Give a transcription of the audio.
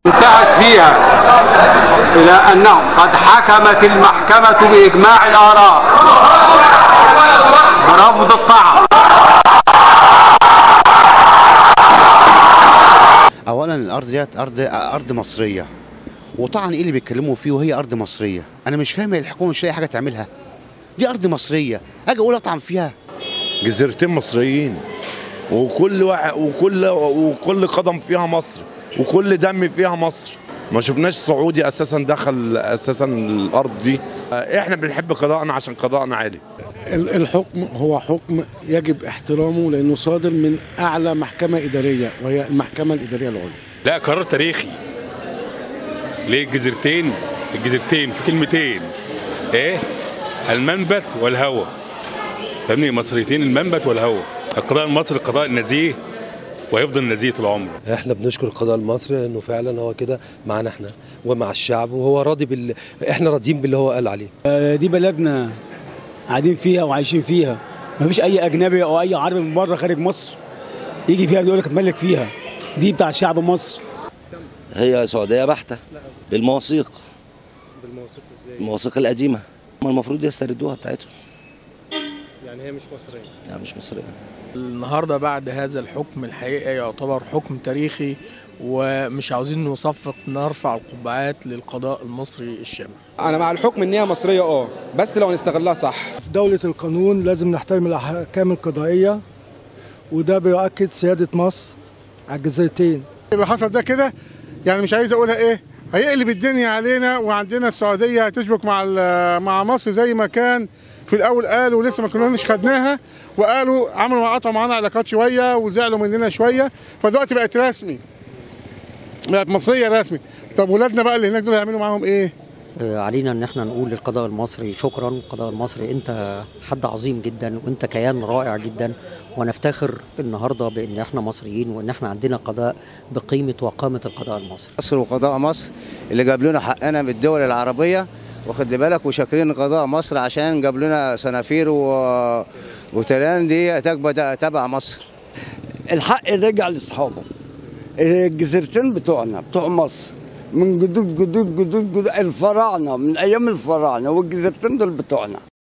انتهت فيها إلى أنه قد حكمت المحكمة بإجماع الآراء برفض الطعن اولا الارض ديت ارض ارض مصريه وطبعا ايه اللي بيتكلموا فيه وهي ارض مصريه انا مش فاهم الحكومه مش لاقي حاجه تعملها دي ارض مصريه اجي اقول اطعن فيها جزيرتين مصريين وكل واحد وكل وكل قدم فيها مصر وكل دم فيها مصر ما شفناش سعودي اساسا دخل اساسا الارض دي احنا بنحب قضاءنا عشان قضاءنا عالي ال- الحكم هو حكم يجب احترامه لانه صادر من اعلى محكمه اداريه وهي المحكمه الاداريه العليا لا قرار تاريخي ليه الجزيرتين الجزيرتين في كلمتين ايه المنبت والهوى فاهمني مصريتين المنبت والهوى القضاء المصري القضاء النزيه وهيفضل نزيه طول عمره احنا بنشكر القضاء المصري انه فعلا هو كده معانا احنا ومع الشعب وهو راضي بال احنا راضيين باللي هو قال عليه دي بلدنا قاعدين فيها وعايشين فيها ما فيش اي اجنبي او اي عربي من بره خارج مصر يجي فيها يقول لك اتملك فيها دي بتاع شعب مصر هي سعودية بحتة بالمواثيق بالمواثيق ازاي؟ المواثيق القديمة هم المفروض يستردوها بتاعتهم يعني هي مش مصرية يعني مش مصرية النهاردة بعد هذا الحكم الحقيقة يعتبر حكم تاريخي ومش عاوزين نصفق نرفع القبعات للقضاء المصري الشامل انا مع الحكم ان هي مصريه اه بس لو نستغلها صح في دولة القانون لازم نحترم الأحكام القضائية وده بيؤكد سيادة مصر على الجزيرتين اللي حصل ده كده يعني مش عايز اقولها ايه هيقلب الدنيا علينا وعندنا السعوديه هتشبك مع مع مصر زي ما كان في الاول قالوا لسه ما كناش خدناها وقالوا عملوا قطعوا معانا علاقات شويه وزعلوا مننا شويه فدلوقتي بقت رسمي بقت مصريه رسمي طب ولادنا بقى اللي هناك دول هيعملوا معاهم ايه؟ علينا ان احنا نقول للقضاء المصري شكرا القضاء المصري انت حد عظيم جدا وانت كيان رائع جدا ونفتخر النهارده بان احنا مصريين وان احنا عندنا قضاء بقيمه وقامه القضاء المصري مصر وقضاء مصر اللي جاب لنا حقنا من الدول العربيه واخد بالك وشاكرين قضاء مصر عشان جاب لنا سنافير و... وتلان دي تبقى تبع مصر الحق رجع لاصحابه الجزيرتين بتوعنا بتوع مصر من جدود جدود جدود جدود الفراعنه من ايام الفراعنه والجزيرتين دول بتوعنا